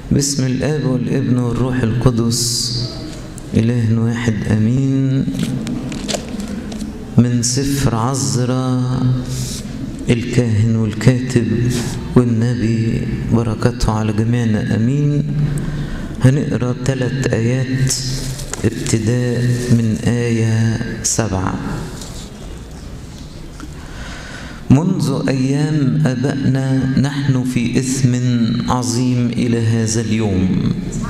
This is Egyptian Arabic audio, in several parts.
باسم الآب والابن والروح القدس إله واحد أمين من سفر عزرا الكاهن والكاتب والنبي بركاته على جميعنا أمين هنقرأ ثلاث آيات ابتداء من آية سبعة منذ أيام أبأنا نحن في إثم عظيم إلى هذا اليوم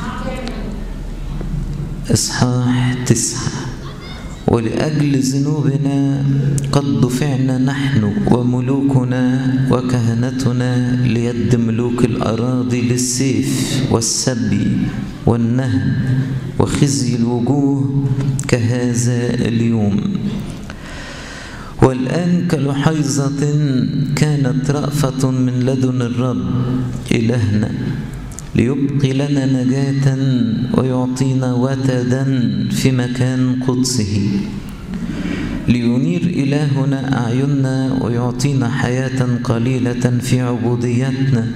إصحاح تسعة ولأجل ذنوبنا قد دفعنا نحن وملوكنا وكهنتنا ليد ملوك الأراضي للسيف والسبي والنهب وخزي الوجوه كهذا اليوم والآن كلحيظة كانت رأفة من لدن الرب إلهنا ليبقي لنا نجاة ويعطينا وتدا في مكان قدسه لينير إلهنا أعيننا ويعطينا حياة قليلة في عبوديتنا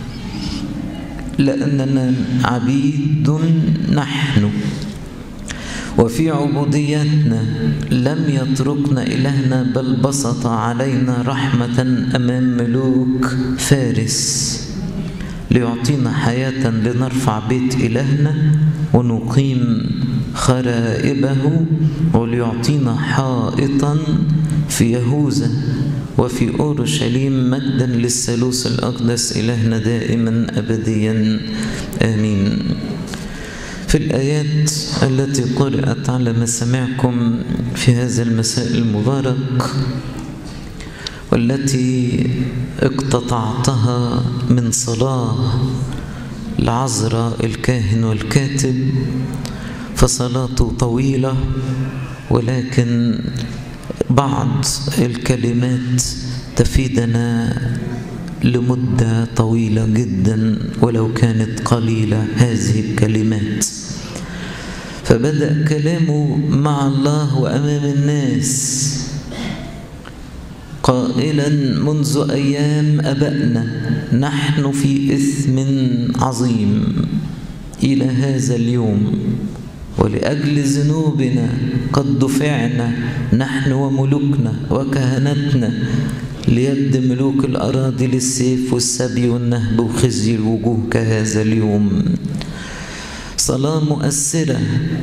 لأننا عبيد نحن وفي عبوديتنا لم يتركنا إلهنا بل بسط علينا رحمة أمام ملوك فارس ليعطينا حياة لنرفع بيت إلهنا ونقيم خرائبه وليعطينا حائطا في يهوذا وفي أورشليم مجدا للثالوث الأقدس إلهنا دائما أبديا آمين في الآيات التي قرأت على مسامعكم في هذا المساء المبارك والتي اقتطعتها من صلاة العذراء الكاهن والكاتب فصلاته طويلة ولكن بعض الكلمات تفيدنا لمدة طويلة جدا ولو كانت قليلة هذه الكلمات فبدأ كلامه مع الله وأمام الناس قائلا منذ أيام أبأنا نحن في إثم عظيم إلى هذا اليوم ولأجل ذنوبنا قد دفعنا نحن وملوكنا وكهنتنا ليد ملوك الأراضي للسيف والسبي والنهب وخزي الوجوه كهذا اليوم صلاة مؤثرة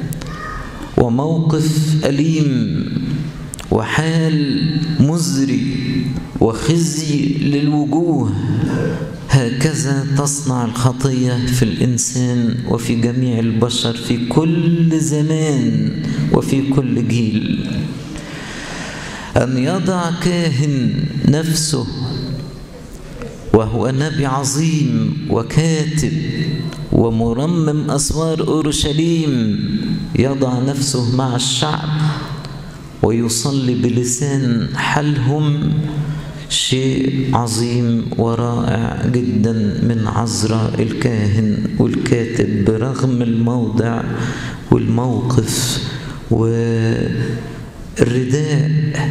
وموقف أليم وحال مزري وخزي للوجوه هكذا تصنع الخطية في الإنسان وفي جميع البشر في كل زمان وفي كل جيل أن يضع كاهن نفسه وهو نبي عظيم وكاتب ومرمم أسوار أورشليم يضع نفسه مع الشعب ويصلي بلسان حالهم شيء عظيم ورائع جدا من عذراء الكاهن والكاتب برغم الموضع والموقف والرداء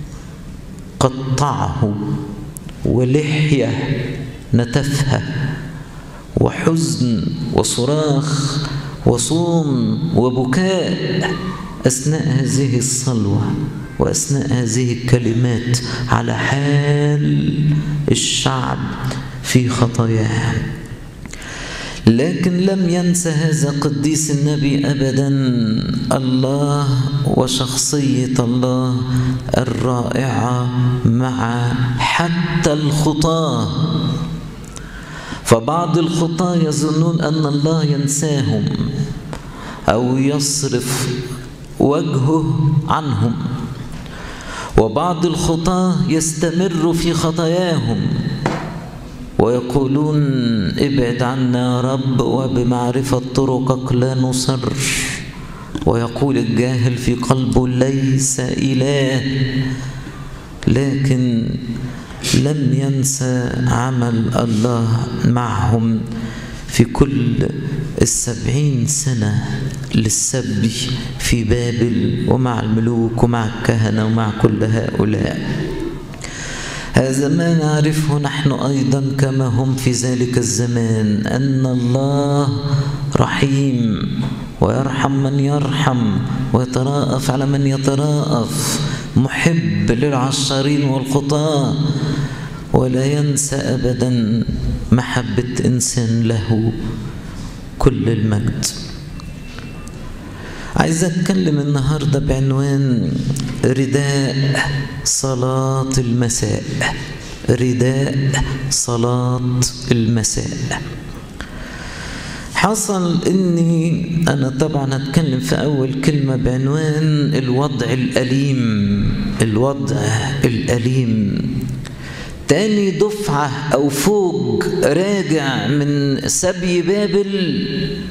قطعه ولحية نتفها وحزن وصراخ وصوم وبكاء أثناء هذه الصلوة وأثناء هذه الكلمات على حال الشعب في خطاياه لكن لم ينسى هذا قديس النبي أبدا الله وشخصية الله الرائعة مع حتى الخطاة فبعض الخطاة يظنون أن الله ينساهم أو يصرف وجهه عنهم وبعض الخطاة يستمر في خطاياهم ويقولون ابعد عنا يا رب وبمعرفة طرقك لا نصر ويقول الجاهل في قلبه ليس إله لكن لم ينسى عمل الله معهم في كل السبعين سنة للسبي في بابل ومع الملوك ومع الكهنة ومع كل هؤلاء هذا ما نعرفه نحن أيضا كما هم في ذلك الزمان أن الله رحيم ويرحم من يرحم ويتراءف على من يتراءف محب للعشارين والخطاة ولا ينسى أبدا محبة إنسان له كل المجد عايز أتكلم النهاردة بعنوان رداء صلاة المساء رداء صلاة المساء حصل اني انا طبعا هتكلم في اول كلمه بعنوان الوضع الاليم الوضع الاليم تاني دفعه او فوج راجع من سبي بابل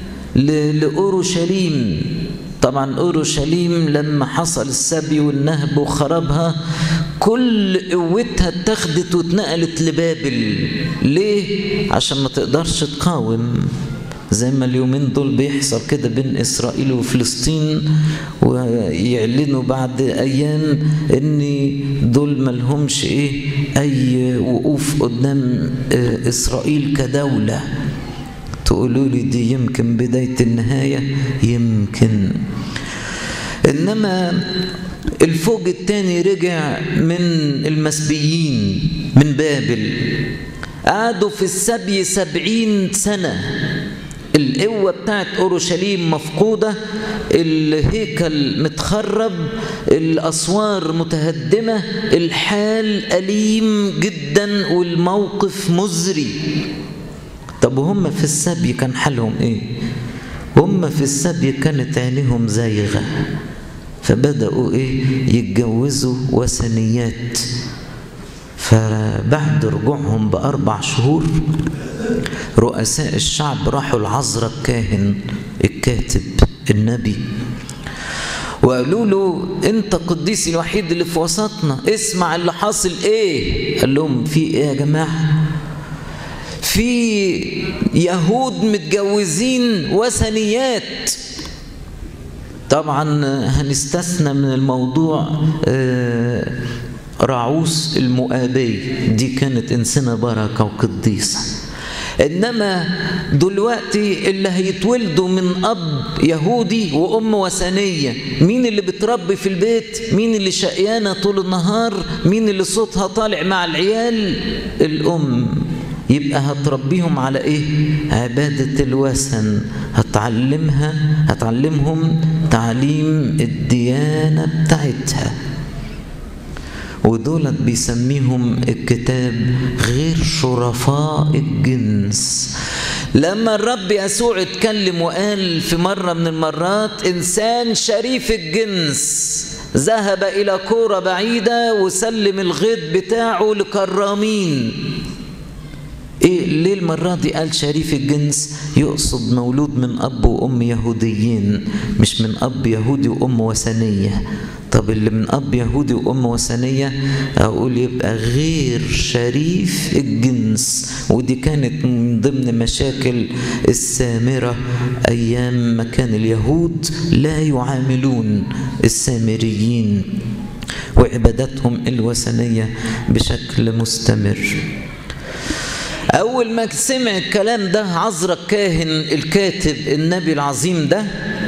لاورشليم طبعا اورشليم لما حصل السبي والنهب وخربها كل قوتها اتخذت واتنقلت لبابل ليه عشان ما تقدرش تقاوم زي ما اليومين دول بيحصل كده بين إسرائيل وفلسطين ويعلنوا بعد أيام إن دول ملهمش إيه أي وقوف قدام إسرائيل كدولة تقولوا لي دي يمكن بداية النهاية يمكن إنما الفوج الثاني رجع من المسبيين من بابل قعدوا في السبي سبعين سنة القوة بتاعت أورشليم مفقودة الهيكل متخرب الأسوار متهدمة الحال أليم جدا والموقف مزري طب وهم في السبي كان حالهم ايه هم في السبي كانت عينيهم زايغة فبدأوا ايه يتجوزوا وثنيات فبعد رجوعهم بأربع شهور رؤساء الشعب راحوا العذراء الكاهن الكاتب النبي وقالوا له انت قديسي الوحيد اللي في وسطنا اسمع اللي حاصل ايه قال لهم في ايه يا جماعه في يهود متجوزين وثنيات طبعا هنستثنى من الموضوع راعوس المؤابي دي كانت انسانه بركه وقديسه انما دلوقتي اللي هيتولدوا من اب يهودي وام وثنيه مين اللي بتربي في البيت مين اللي شقيانه طول النهار مين اللي صوتها طالع مع العيال الام يبقى هتربيهم على ايه عباده الوثن هتعلمها هتعلمهم تعليم الديانه بتاعتها ودولت بيسميهم الكتاب غير شرفاء الجنس لما الرب يسوع اتكلم وقال في مرة من المرات إنسان شريف الجنس ذهب إلى كورة بعيدة وسلم الغيط بتاعه لكرامين إيه ليه المرة دي قال شريف الجنس يقصد مولود من أب وأم يهوديين مش من أب يهودي وأم وثنية طب اللي من أب يهودي وأم وثنية أقول يبقى غير شريف الجنس ودي كانت من ضمن مشاكل السامرة أيام ما كان اليهود لا يعاملون السامريين وعبادتهم الوثنية بشكل مستمر أول ما سمع الكلام ده عذرا الكاهن الكاتب النبي العظيم ده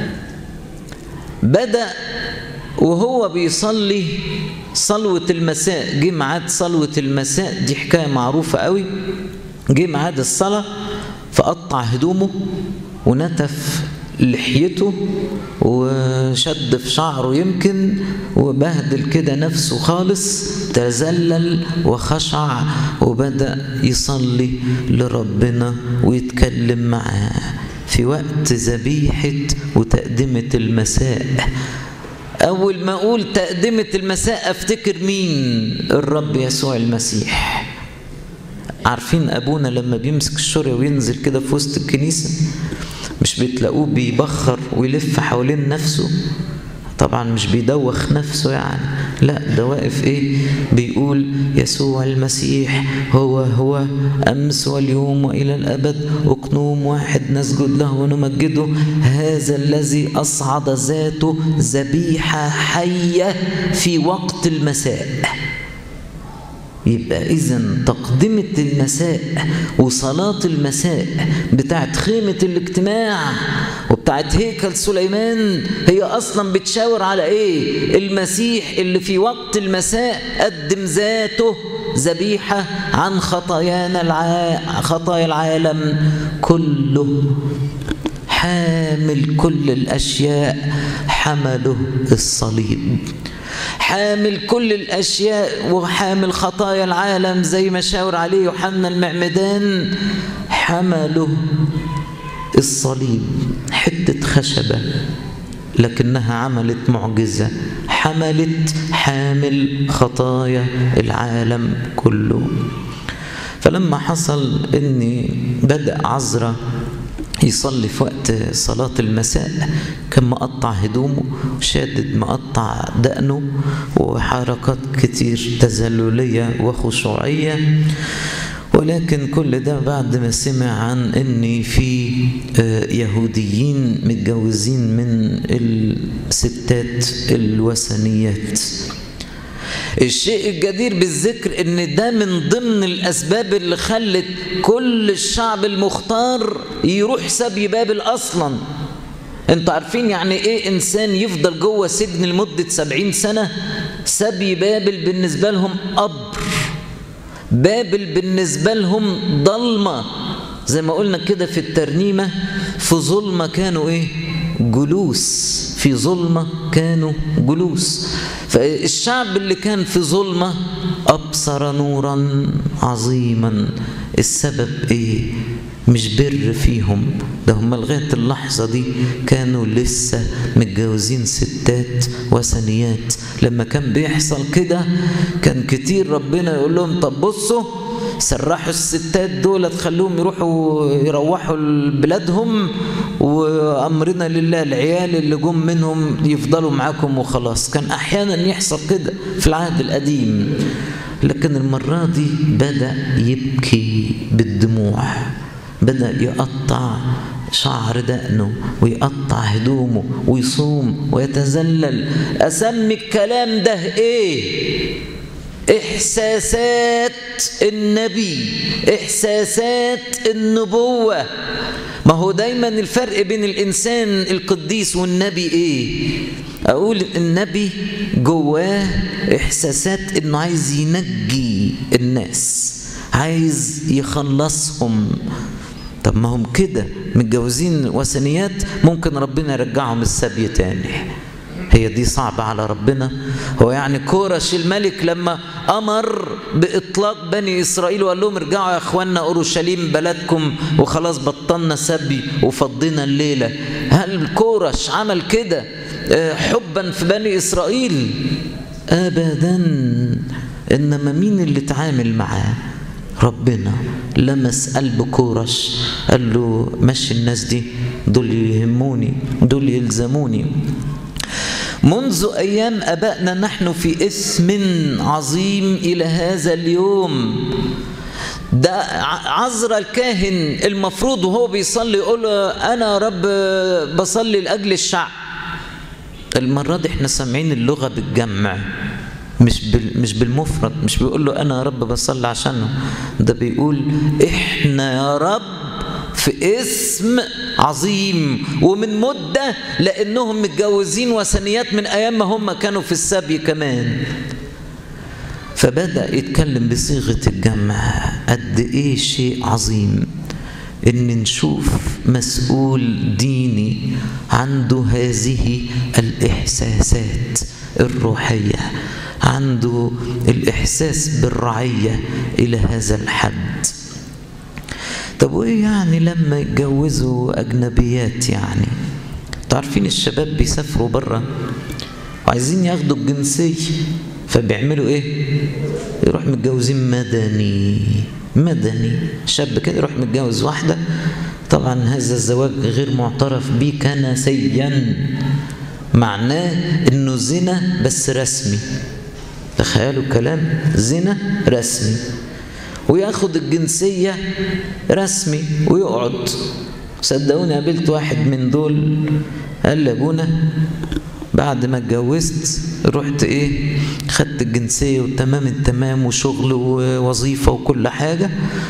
بدأ وهو بيصلي صلوة المساء جه ميعاد صلوة المساء دي حكاية معروفة قوي جه ميعاد الصلاة فقطع هدومه ونتف لحيته وشد في شعره يمكن وبهدل كده نفسه خالص تذلل وخشع وبدأ يصلي لربنا ويتكلم معاه في وقت ذبيحة وتقدمة المساء أول ما أقول تقدمة المساء أفتكر مين الرب يسوع المسيح عارفين أبونا لما بيمسك الشورى وينزل كده في وسط الكنيسة مش بتلاقوه بيبخر ويلف حوالين نفسه طبعا مش بيدوخ نفسه يعني لا ده واقف ايه بيقول يسوع المسيح هو هو امس واليوم والى الابد اقنوم واحد نسجد له ونمجده هذا الذي اصعد ذاته ذبيحه حيه في وقت المساء يبقى إذا تقدمة المساء وصلاة المساء بتاعت خيمة الاجتماع وبتاعت هيكل سليمان هي أصلا بتشاور على إيه؟ المسيح اللي في وقت المساء قدم ذاته ذبيحة عن خطايانا الع... خطايا العالم كله حامل كل الأشياء حمله الصليب حامل كل الأشياء وحامل خطايا العالم زي ما شاور عليه يوحنا المعمدان حمله الصليب حتة خشبة لكنها عملت معجزة حملت حامل خطايا العالم كله فلما حصل اني بدأ عذرا يصلي في وقت صلاة المساء كان مقطع هدومه شادد مقطع دقنه وحركات كتير تزللية وخشوعية ولكن كل ده بعد ما سمع عن ان في يهوديين متجوزين من الستات الوثنيات الشيء الجدير بالذكر ان ده من ضمن الاسباب اللي خلت كل الشعب المختار يروح سبي بابل اصلا انتوا عارفين يعني ايه انسان يفضل جوه سجن لمدة سبعين سنة سبي بابل بالنسبة لهم قبر بابل بالنسبة لهم ضلمة زي ما قلنا كده في الترنيمة في ظلمة كانوا ايه جلوس في ظلمة كانوا جلوس فالشعب اللي كان في ظلمة أبصر نورا عظيما السبب إيه؟ مش بر فيهم ده هم لغاية اللحظة دي كانوا لسه متجوزين ستات وثنيات لما كان بيحصل كده كان كتير ربنا يقول لهم طب بصوا سرحوا الستات دول تخلوهم يروحوا يروحوا بلادهم وامرنا لله العيال اللي جم منهم يفضلوا معاكم وخلاص كان احيانا يحصل كده في العهد القديم لكن المره دي بدا يبكي بالدموع بدا يقطع شعر دقنه ويقطع هدومه ويصوم ويتذلل اسمي الكلام ده ايه احساسات النبي احساسات النبوه ما هو دايما الفرق بين الانسان القديس والنبي ايه اقول النبي جواه احساسات انه عايز ينجي الناس عايز يخلصهم طب ما هم كده متجوزين وثنيات ممكن ربنا يرجعهم السبي تاني هي دي صعبة على ربنا هو يعني كورش الملك لما أمر بإطلاق بني إسرائيل وقال لهم ارجعوا يا أخوانا أورشليم بلدكم وخلاص بطلنا سبي وفضينا الليلة هل كورش عمل كده حبا في بني إسرائيل أبدا إنما مين اللي تعامل معاه ربنا لمس قلب كورش قال له مشي الناس دي دول يهموني دول يلزموني منذ أيام أبائنا نحن في إثم عظيم إلى هذا اليوم ده عذر الكاهن المفروض وهو بيصلي يقول أنا رب بصلي لأجل الشعب المرة دي احنا سامعين اللغة بالجمع مش بال مش بالمفرد مش بيقول له أنا يا رب بصلي عشانه ده بيقول إحنا يا رب في اسم عظيم ومن مدة لأنهم متجوزين وثنيات من أيام ما هم كانوا في السبي كمان فبدأ يتكلم بصيغة الجمع قد إيه شيء عظيم إن نشوف مسؤول ديني عنده هذه الإحساسات الروحية عنده الإحساس بالرعية إلى هذا الحد طب وايه يعني لما يتجوزوا اجنبيات يعني تعرفين الشباب بيسافروا بره وعايزين ياخدوا الجنسيه فبيعملوا ايه يروح متجوزين مدني مدني شاب كده يروح متجوز واحده طبعا هذا الزواج غير معترف به كنسيا معناه انه زنا بس رسمي تخيلوا الكلام زنا رسمي وياخد الجنسية رسمي ويقعد صدقوني قابلت واحد من دول قال لي ابونا بعد ما اتجوزت رحت ايه خدت الجنسية وتمام التمام وشغل ووظيفة وكل حاجة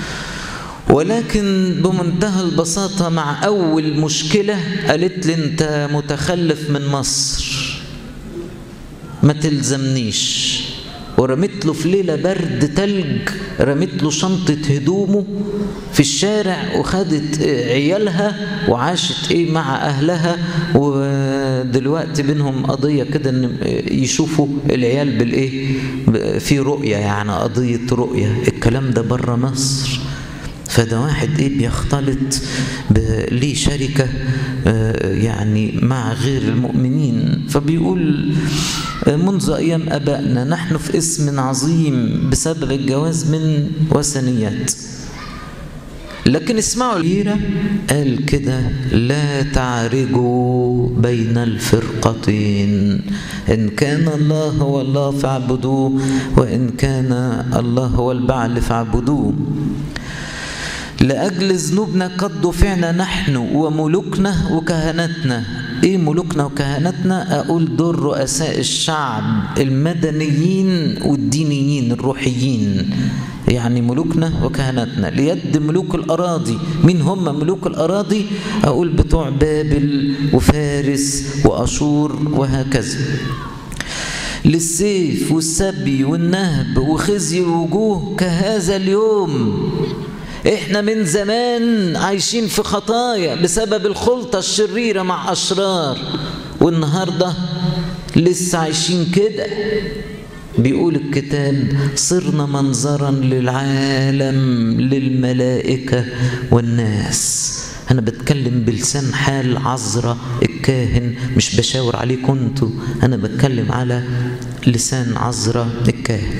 ولكن بمنتهى البساطة مع أول مشكلة قالت لي أنت متخلف من مصر ما تلزمنيش ورميت له في ليلة برد تلج رميت له شنطة هدومه في الشارع وخدت عيالها وعاشت ايه مع اهلها ودلوقتي بينهم قضية كده ان يشوفوا العيال بالايه في رؤية يعني قضية رؤية الكلام ده بره مصر فده واحد ايه بيختلط ليه شركة يعني مع غير المؤمنين فبيقول منذ أيام أبائنا نحن في اسم عظيم بسبب الجواز من وثنيات لكن اسمعوا الهيرة قال كده لا تعرجوا بين الفرقتين إن كان الله هو الله فاعبدوه وإن كان الله هو البعل فاعبدوه لأجل ذنوبنا قد دفعنا نحن وملوكنا وكهنتنا إيه ملوكنا وكهنتنا أقول دول رؤساء الشعب المدنيين والدينيين الروحيين يعني ملوكنا وكهنتنا ليد ملوك الأراضي مين هم ملوك الأراضي أقول بتوع بابل وفارس وأشور وهكذا للسيف والسبي والنهب وخزي الوجوه كهذا اليوم احنا من زمان عايشين في خطايا بسبب الخلطة الشريرة مع أشرار والنهاردة لسه عايشين كده بيقول الكتاب صرنا منظرا للعالم للملائكة والناس أنا بتكلم بلسان حال عذرة الكاهن مش بشاور عليكم انتوا أنا بتكلم على لسان عذرة الكاهن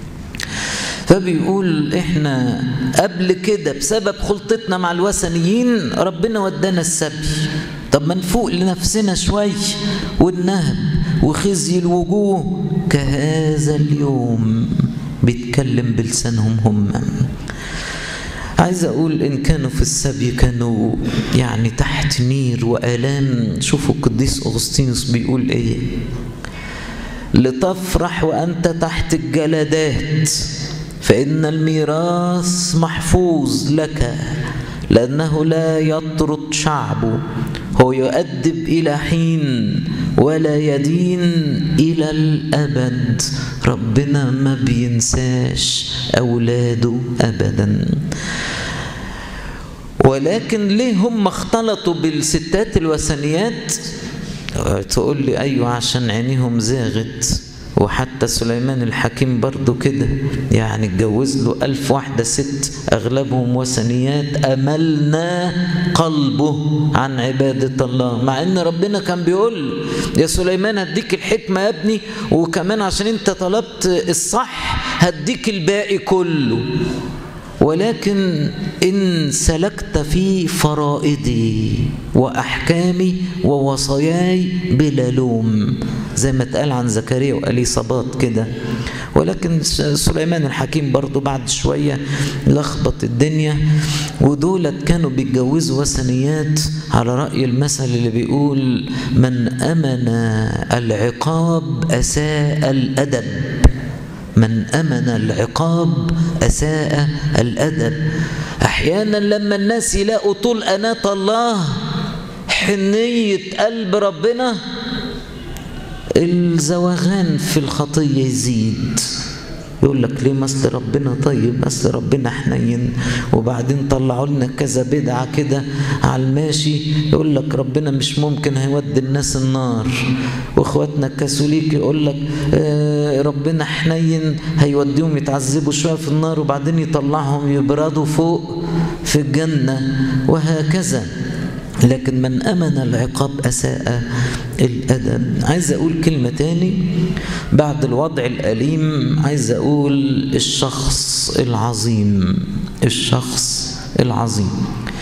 فبيقول احنا قبل كده بسبب خلطتنا مع الوثنيين ربنا ودانا السبي طب ما نفوق لنفسنا شوي والنهب وخزي الوجوه كهذا اليوم بيتكلم بلسانهم هم عايز اقول ان كانوا في السبي كانوا يعني تحت نير والام شوفوا القديس اغسطينوس بيقول ايه لتفرح وانت تحت الجلدات فإن الميراث محفوظ لك لأنه لا يطرد شعبه هو يؤدب إلى حين ولا يدين إلى الأبد ربنا ما بينساش أولاده أبدا ولكن ليه هم اختلطوا بالستات الوثنيات تقول لي أيوة عشان عينيهم زاغت وحتى سليمان الحكيم برضو كده يعني اتجوز له ألف واحدة ست أغلبهم وثنيات أملنا قلبه عن عبادة الله مع أن ربنا كان بيقول يا سليمان هديك الحكمة يا ابني وكمان عشان انت طلبت الصح هديك الباقي كله ولكن إن سلكت في فرائضي وأحكامي ووصاياي بلا لوم زي ما اتقال عن زكريا وأليصابات كده ولكن سليمان الحكيم برضو بعد شوية لخبط الدنيا ودولت كانوا بيتجوزوا وثنيات على رأي المثل اللي بيقول من أمن العقاب أساء الأدب من أمن العقاب أساء الأدب أحيانا لما الناس يلاقوا طول أناة الله حنية قلب ربنا الزواغان في الخطية يزيد يقول لك ليه مثل ربنا طيب مثل ربنا حنين وبعدين طلعوا لنا كذا بدعة كده على الماشي يقول لك ربنا مش ممكن هيودي الناس النار واخواتنا الكاثوليك يقول لك آه ربنا حنين هيوديهم يتعذبوا شوية في النار وبعدين يطلعهم يبردوا فوق في الجنة وهكذا لكن من أمن العقاب أساء الأدب عايز أقول كلمة تاني بعد الوضع الأليم عايز أقول الشخص العظيم الشخص العظيم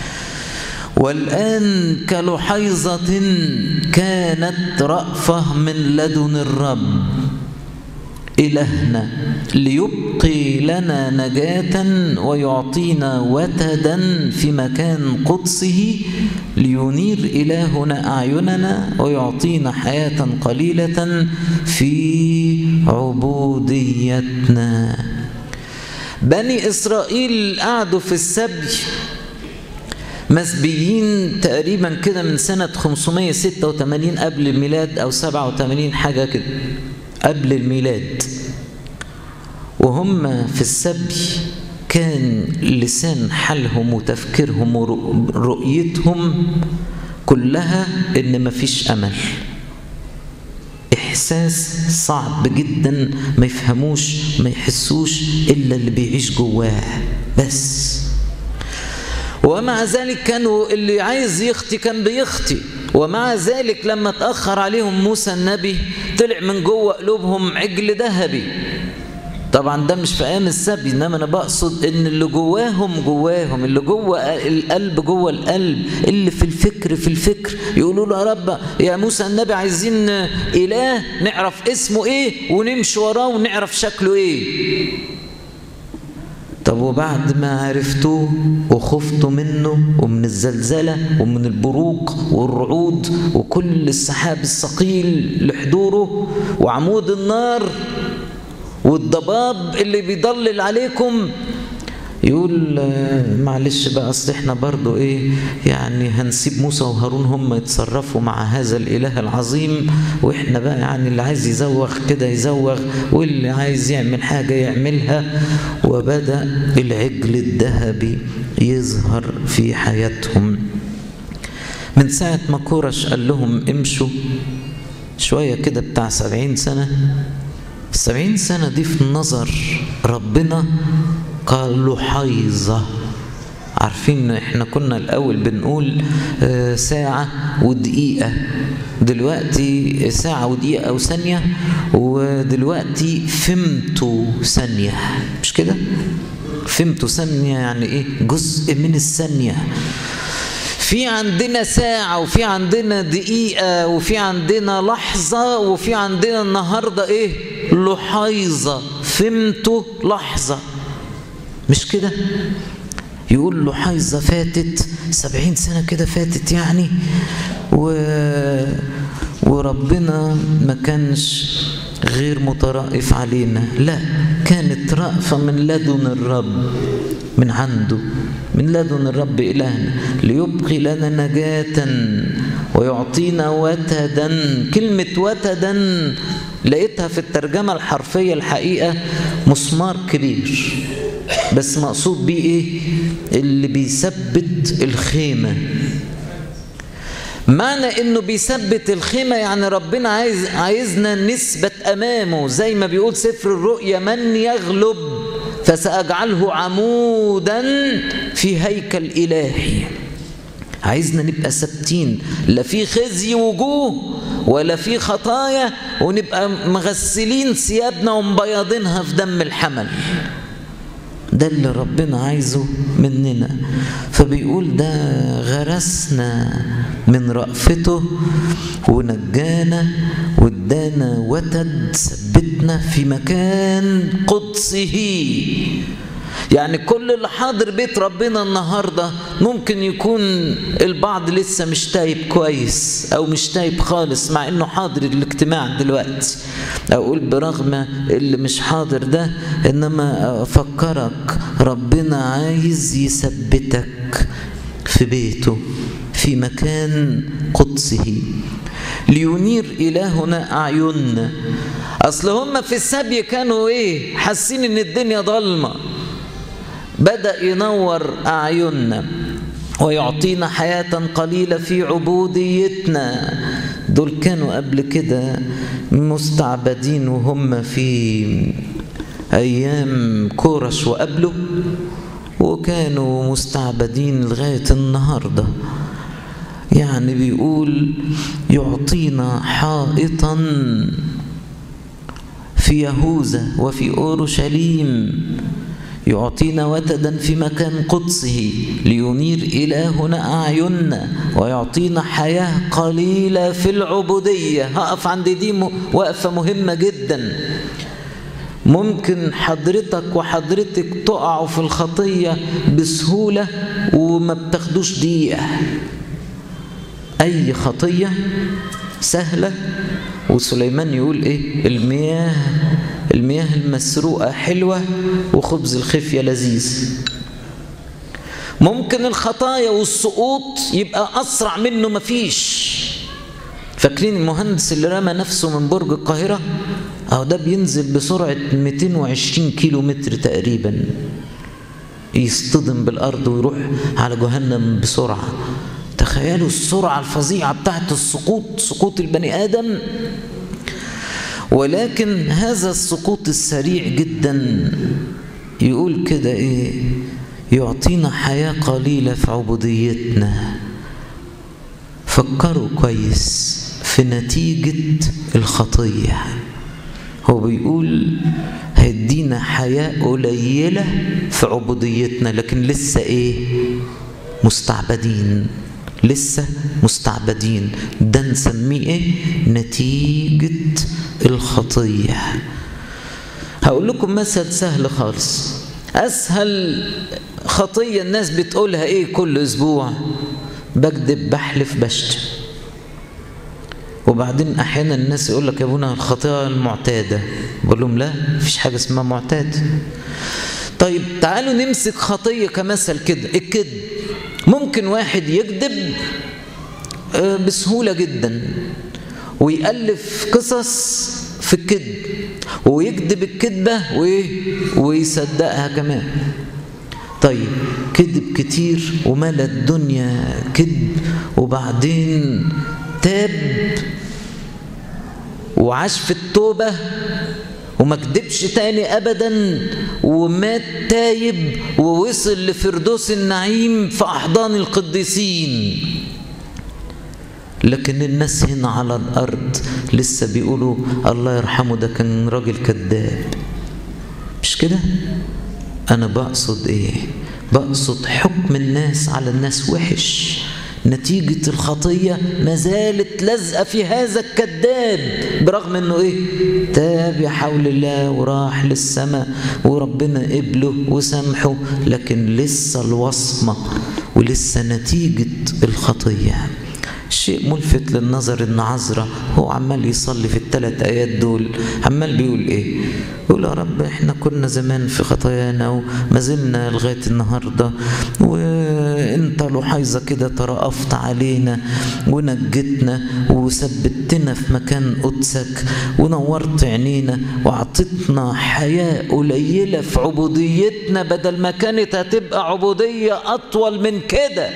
والآن كلحيظة كانت رأفة من لدن الرب إلهنا ليبقي لنا نجاة ويعطينا وتدا في مكان قدسه لينير إلهنا أعيننا ويعطينا حياة قليلة في عبوديتنا بني إسرائيل قعدوا في السبي مسبيين تقريبا كده من سنة 586 قبل الميلاد أو 87 حاجة كده قبل الميلاد وهم في السبي كان لسان حالهم وتفكيرهم ورؤيتهم كلها ان مفيش امل احساس صعب جدا ما يفهموش ما يحسوش الا اللي بيعيش جواه بس ومع ذلك كانوا اللي عايز يخطي كان بيخطي ومع ذلك لما تأخر عليهم موسى النبي طلع من جوه قلوبهم عجل ذهبي طبعا ده مش في ايام السبي انما انا بقصد ان اللي جواهم جواهم اللي جوه القلب جوه القلب اللي في الفكر في الفكر يقولوا له يا رب يا موسى النبي عايزين اله نعرف اسمه ايه ونمشي وراه ونعرف شكله ايه طب وبعد ما عرفتوه وخفتوا منه ومن الزلزلة ومن البروق والرعود وكل السحاب الثقيل لحضوره وعمود النار والضباب اللي بيضلل عليكم يقول معلش بقى اصل احنا برضو ايه يعني هنسيب موسى وهارون هم يتصرفوا مع هذا الاله العظيم واحنا بقى يعني اللي عايز يزوغ كده يزوغ واللي عايز يعمل حاجه يعملها وبدا العجل الذهبي يظهر في حياتهم من ساعه ما كورش قال لهم امشوا شويه كده بتاع سبعين سنه السبعين سنه دي في نظر ربنا قال له حيظة عارفين احنا كنا الأول بنقول ساعة ودقيقة دلوقتي ساعة ودقيقة أو ثانية ودلوقتي فهمتوا ثانية مش كده؟ فهمتوا ثانية يعني إيه؟ جزء من الثانية في عندنا ساعة وفي عندنا دقيقة وفي عندنا لحظة وفي عندنا النهاردة إيه؟ لحيظة فهمتوا لحظة مش كده يقول له حيظة فاتت سبعين سنة كده فاتت يعني و... وربنا ما كانش غير مترأف علينا لا كانت رأفة من لدن الرب من عنده من لدن الرب إلهنا ليبقي لنا نجاة ويعطينا وتدا كلمة وتدا لقيتها في الترجمة الحرفية الحقيقة مسمار كبير بس مقصود بيه ايه اللي بيثبت الخيمة معنى انه بيثبت الخيمة يعني ربنا عايز عايزنا نثبت امامه زي ما بيقول سفر الرؤيا من يغلب فسأجعله عمودا في هيكل إلهي عايزنا نبقى ثابتين لا في خزي وجوه ولا في خطايا ونبقى مغسلين ثيابنا ومبيضينها في دم الحمل ده اللي ربنا عايزه مننا فبيقول ده غرسنا من رأفته ونجانا وادانا وتد ثبتنا في مكان قدسه يعني كل اللي حاضر بيت ربنا النهارده ممكن يكون البعض لسه مش تايب كويس او مش تايب خالص مع انه حاضر الاجتماع دلوقتي اقول برغم اللي مش حاضر ده انما افكرك ربنا عايز يثبتك في بيته في مكان قدسه لينير إلهنا أعيننا أصل هم في السبي كانوا إيه حاسين إن الدنيا ضلمة بدأ ينور أعيننا ويعطينا حياة قليلة في عبوديتنا دول كانوا قبل كده مستعبدين وهم في أيام كورش وقبله وكانوا مستعبدين لغاية النهارده يعني بيقول يعطينا حائطا في يهوذا وفي اورشليم يعطينا وتدا في مكان قدسه لينير إلهنا أعيننا ويعطينا حياة قليلة في العبودية هقف عند دي وقفة مهمة جدا ممكن حضرتك وحضرتك تقعوا في الخطية بسهولة وما بتاخدوش دقيقة أي خطية سهلة وسليمان يقول إيه المياه المياه المسروقة حلوة وخبز الخفية لذيذ ممكن الخطايا والسقوط يبقى أسرع منه مفيش فاكرين المهندس اللي رمى نفسه من برج القاهرة أو ده بينزل بسرعة 220 كيلو متر تقريبا يصطدم بالأرض ويروح على جهنم بسرعة تخيلوا السرعة الفظيعة بتاعت السقوط سقوط البني آدم ولكن هذا السقوط السريع جدا يقول كده ايه يعطينا حياة قليلة في عبوديتنا فكروا كويس في نتيجة الخطية هو بيقول هيدينا حياة قليلة في عبوديتنا لكن لسه ايه مستعبدين لسه مستعبدين ده نسميه ايه نتيجة الخطية هقول لكم مثل سهل خالص اسهل خطية الناس بتقولها ايه كل اسبوع بكذب بحلف بشتم وبعدين احيانا الناس يقول لك يا ابونا الخطيئه المعتاده بقول لهم لا مفيش حاجه اسمها معتاد طيب تعالوا نمسك خطيه كمثل كده الكذب ممكن واحد يكذب بسهوله جدا ويالف قصص في الكذب ويكذب الكذبه ويصدقها كمان طيب كذب كتير وملى الدنيا كذب وبعدين تاب وعاش في التوبة وما كدبش تاني أبدا ومات تايب ووصل لفردوس النعيم في أحضان القديسين لكن الناس هنا على الأرض لسه بيقولوا الله يرحمه ده كان راجل كذاب مش كده؟ أنا بقصد إيه؟ بقصد حكم الناس على الناس وحش نتيجة الخطية ما زالت لازقة في هذا الكذاب برغم انه ايه تاب يا حول الله وراح للسماء وربنا قبله وسامحه لكن لسه الوصمة ولسه نتيجة الخطية شيء ملفت للنظر ان عذرا هو عمال يصلي في الثلاث ايات دول عمال بيقول ايه يقول يا رب احنا كنا زمان في خطايانا وما زلنا لغايه النهارده وانت لحيظه كده ترأفت علينا ونجتنا وثبتنا في مكان قدسك ونورت عينينا واعطتنا حياه قليله في عبوديتنا بدل ما كانت هتبقى عبوديه اطول من كده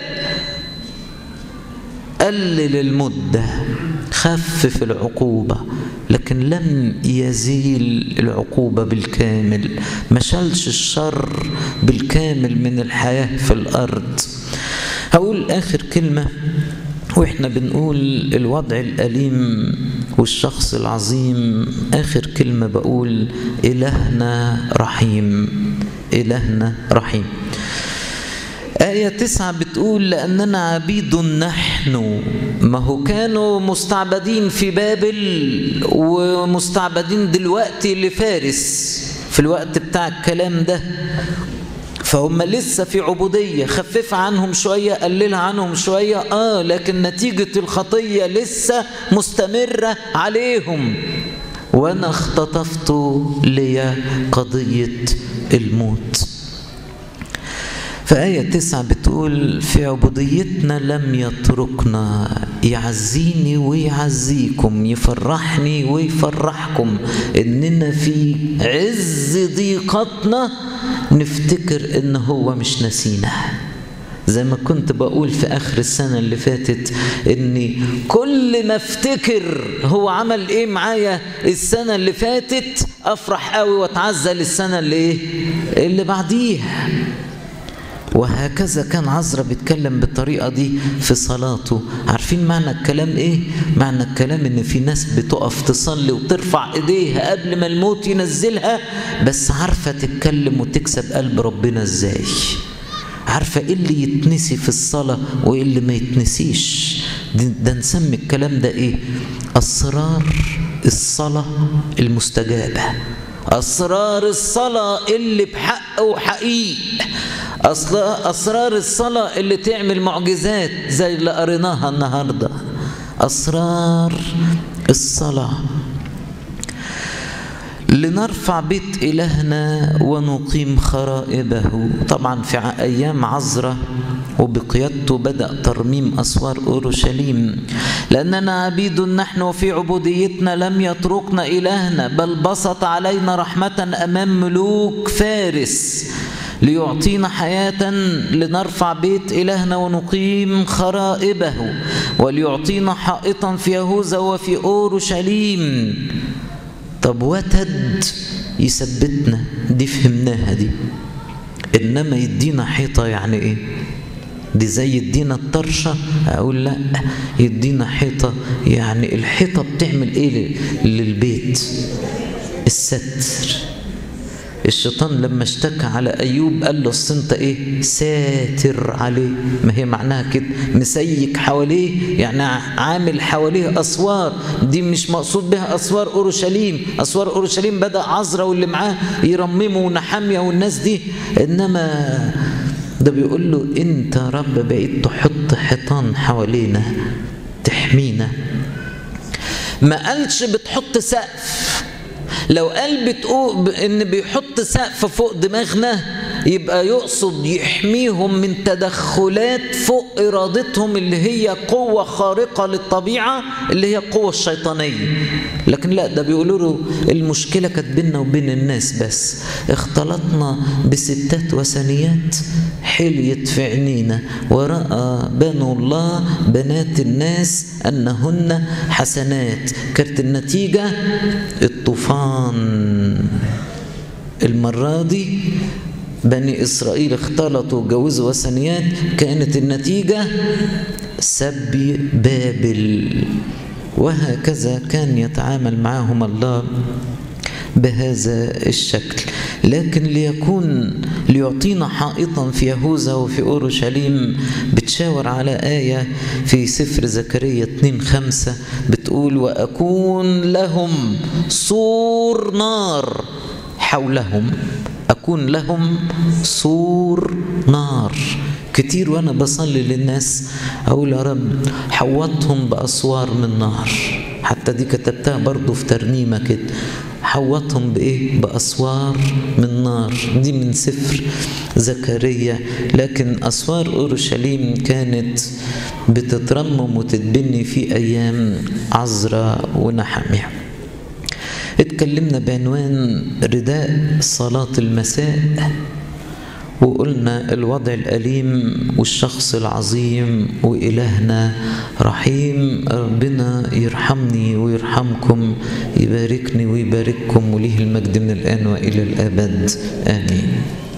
قلل المدة خفف العقوبة لكن لم يزيل العقوبة بالكامل ما شالش الشر بالكامل من الحياة في الأرض هقول آخر كلمة واحنا بنقول الوضع الأليم والشخص العظيم آخر كلمة بقول إلهنا رحيم إلهنا رحيم آية تسعة بتقول لأننا عبيد نحن ما هو كانوا مستعبدين في بابل ومستعبدين دلوقتي لفارس في الوقت بتاع الكلام ده فهم لسه في عبودية خفف عنهم شوية قللها عنهم شوية آه لكن نتيجة الخطية لسه مستمرة عليهم وأنا اختطفت لي قضية الموت فآية تسعة بتقول في عبوديتنا لم يتركنا يعزيني ويعزيكم يفرحني ويفرحكم إننا في عز ضيقتنا نفتكر إن هو مش نسينا زي ما كنت بقول في آخر السنة اللي فاتت إني كل ما افتكر هو عمل إيه معايا السنة اللي فاتت أفرح قوي وأتعزى للسنة اللي إيه اللي بعديها وهكذا كان عزرا بيتكلم بالطريقة دي في صلاته عارفين معنى الكلام ايه؟ معنى الكلام ان في ناس بتقف تصلي وترفع ايديها قبل ما الموت ينزلها بس عارفة تتكلم وتكسب قلب ربنا ازاي عارفة ايه اللي يتنسي في الصلاة وايه اللي ما يتنسيش ده نسمي الكلام ده ايه؟ اسرار الصلاة المستجابة أسرار الصلاة اللي بحق وحقيق أسرار الصلاة اللي تعمل معجزات زي اللي قريناها النهاردة أسرار الصلاة لنرفع بيت إلهنا ونقيم خرائبه طبعا في أيام عزرة وبقيادته بدأ ترميم أسوار أورشليم لأننا عبيد نحن وفي عبوديتنا لم يتركنا إلهنا بل بسط علينا رحمة أمام ملوك فارس ليعطينا حياة لنرفع بيت إلهنا ونقيم خرائبه وليعطينا حائطا في يهوذا وفي أورشليم طب وتد يثبتنا دي فهمناها دي إنما يدينا حيطة يعني إيه دي زي يدينا الطرشة أقول لا يدينا حيطة يعني الحيطة بتعمل إيه للبيت الستر الشيطان لما اشتكى على ايوب قال له اصل انت ايه ساتر عليه ما هي معناها كده مسيك حواليه يعني عامل حواليه اسوار دي مش مقصود بها اسوار اورشليم اسوار اورشليم بدا عزرا واللي معاه يرمموا ونحاميه والناس دي انما ده بيقول له انت رب بقيت تحط حيطان حوالينا تحمينا ما قالش بتحط سقف لو قال بتقول ان بيحط سقف فوق دماغنا يبقى يقصد يحميهم من تدخلات فوق ارادتهم اللي هي قوه خارقه للطبيعه اللي هي القوه الشيطانيه لكن لا ده بيقولوا له المشكله كانت بيننا وبين الناس بس اختلطنا بستات وثنيات حليت في عينينا وراى بنو الله بنات الناس انهن حسنات كانت النتيجه الطوفان المره دي بني إسرائيل اختلطوا وجوزوا وثنيات كانت النتيجة سبي بابل وهكذا كان يتعامل معهم الله بهذا الشكل لكن ليكون ليعطينا حائطا في يهوذا وفي أورشليم بتشاور على آية في سفر زكريا 2 5 بتقول وأكون لهم سور نار حولهم أكون لهم سور نار كتير وأنا بصلي للناس أقول يا رب حوطهم بأسوار من نار حتى دي كتبتها برضو في ترنيمة كده حوطهم بإيه؟ بأسوار من نار دي من سفر زكريا لكن أسوار أورشليم كانت بتترمم وتتبني في أيام عزرا ونحمية اتكلمنا بعنوان رداء صلاة المساء وقلنا الوضع الأليم والشخص العظيم وإلهنا رحيم ربنا يرحمني ويرحمكم يباركني ويبارككم وليه المجد من الآن وإلى الأبد آمين